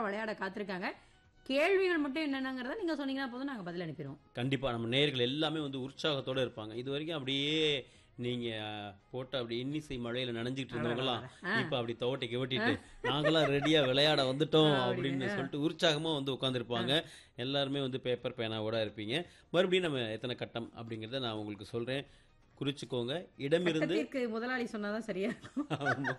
விளையாட காத்திருக்காங்க கேள்விகள் மட்டும் என்னென்னங்கிறத நீங்க சொன்னீங்கன்னா போதும் நாங்க பதில் அனுப்பிடுவோம் கண்டிப்பா நம்ம நேயர்கள் எல்லாமே வந்து உற்சாகத்தோட இருப்பாங்க இது வரைக்கும் அப்படியே நீங்க போட்டு அப்படி இன்னிசை மழையில நனைஞ்சிட்டு இருந்தவங்கலாம் இப்ப அப்படி துவட்டி கவட்டிட்டு நாங்களாம் ரெடியா விளையாட வந்துட்டோம் அப்படின்னு சொல்லிட்டு உற்சாகமா வந்து உட்காந்துருப்பாங்க எல்லாருமே வந்து பேப்பர் பேனாவோட இருப்பீங்க மறுபடியும் நம்ம எத்தனை கட்டம் அப்படிங்கறத நான் உங்களுக்கு சொல்றேன் குறிச்சுக்கோங்க இடமிருந்து கட்டத்திற்கு முதலாளி சொன்னாதான் சரியா இருக்கும் ஆமா.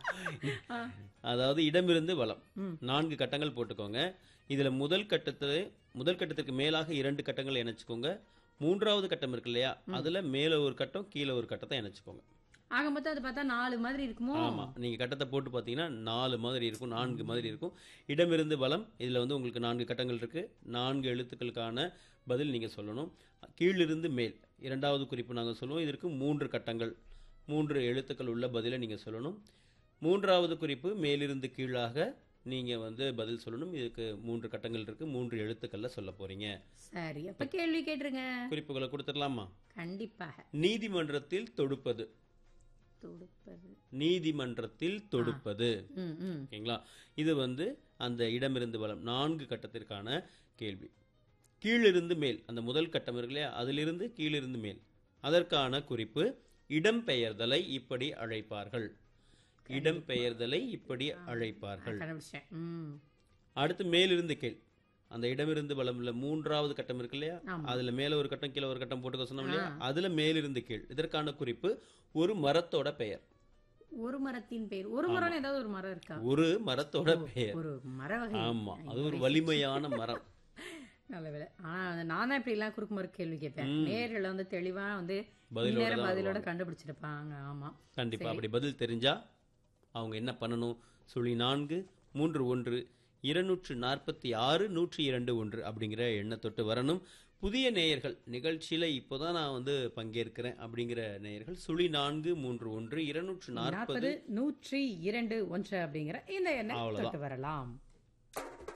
அதாவது இடமிருந்து வலம் நான்கு கட்டங்கள் போட்டுக்கோங்க இதுல முதல் கட்டத்து முதல் கட்டத்துக்கு மேலாக இரண்டு கட்டங்களை இணைச்சுக்கோங்க மூன்றாவது கட்டம் இருக்கு இல்லையா அதுல மேல ஒரு கட்டம் கீழே ஒரு கட்டத்தை இணைச்சுக்கோங்க ஆக மொத்தம் அது பார்த்தா நாலு மாதிரி இருக்குமோ ஆமா நீங்க கட்டத்தை போட்டு பாத்தீங்கன்னா நாலு மாதிரி இருக்கும் நான்கு மாதிரி இருக்கும் இடமிருந்து வலம் இதுல வந்து உங்களுக்கு நான்கு கட்டங்கள் இருக்கு நான்கு எழுத்துக்களுக்கான பதில் நீங்க சொல்லணும் கீழிருந்து மேல் இரண்டாவது குறிப்பு நாங்க சொல்லுவோம் இதற்கு மூன்று கட்டங்கள் மூன்று எழுத்துக்கள் உள்ள பதிலை நீங்க சொல்லணும் மூன்றாவது குறிப்பு மேலிருந்து கீழாக நீங்க வந்து பதில் சொல்லணும் இதுக்கு மூன்று கட்டங்கள் இருக்கு மூன்று எழுத்துக்கள்ல சொல்ல போறீங்க சரி அப்ப கேள்வி கேட்டுருங்க குறிப்புகளை கொடுத்துடலாமா கண்டிப்பாக நீதிமன்றத்தில் தொடுப்பது தொடுப்பது நீதிமன்றத்தில் தொடுப்பது ம் ம் ஓகேங்களா இது வந்து அந்த இடமிருந்து வலம் நான்கு கட்டத்திற்கான கேள்வி கீழிருந்து மேல் அந்த முதல் கட்டம் இருக்கு இல்லையா அதிலிருந்து கீழிருந்து மேல் அதற்கான குறிப்பு இடம்பெயர்தலை இப்படி அழைப்பார்கள் இடம்பெயர்தலை இப்படி அழைப்பார்கள் கண்டுபிடிச்சேன் ம் அடுத்து மேலிருந்து கீழ் அந்த இடமிருந்து வளம்ல மூன்றாவது கட்டம் இருக்கு இல்லையா அதுல மேல ஒரு கட்டம் கீழே ஒரு கட்டம் போட்டுக்க சொன்னோம் இல்லையா அதுல மேலிருந்து கீழ் இதற்கான குறிப்பு ஒரு மரத்தோட பெயர் ஒரு மரத்தின் பெயர் ஒரு மரம்னு ஏதாவது ஒரு மரம் இருக்கா ஒரு மரத்தோட பெயர் ஒரு மர வகை ஆமா அது ஒரு வலிமையான மரம் நல்ல வேலை ஆனா வந்து நான் தான் இப்படி எல்லாம் குறுக்கு மறுக்கு கேள்வி கேட்பேன் நேரில் வந்து தெளிவா வந்து பதிலோட நேரம் தான் பதிலோட கண்டுபிடிச்சிருப்பாங்க ஆமா கண்டிப்பா அப்படி பதில் தெரிஞ்சா அவங்க என்ன பண்ணணும் சுழி நான்கு மூன்று ஒன்று இருநூற்று நாற்பத்தி ஆறு நூற்றி இரண்டு ஒன்று அப்படிங்கிற எண்ணத்தொட்டு வரணும் புதிய நேயர்கள் நிகழ்ச்சியில இப்போதான் நான் வந்து பங்கேற்கிறேன் அப்படிங்கிற நேயர்கள் சுழி நான்கு மூன்று ஒன்று இருநூற்று நாற்பது நாற்பது நூற்றி இரண்டு ஒன்று அப்படிங்கிற இந்த எண்ணை அவ்வளவுதான். தொட்டு வரலாம்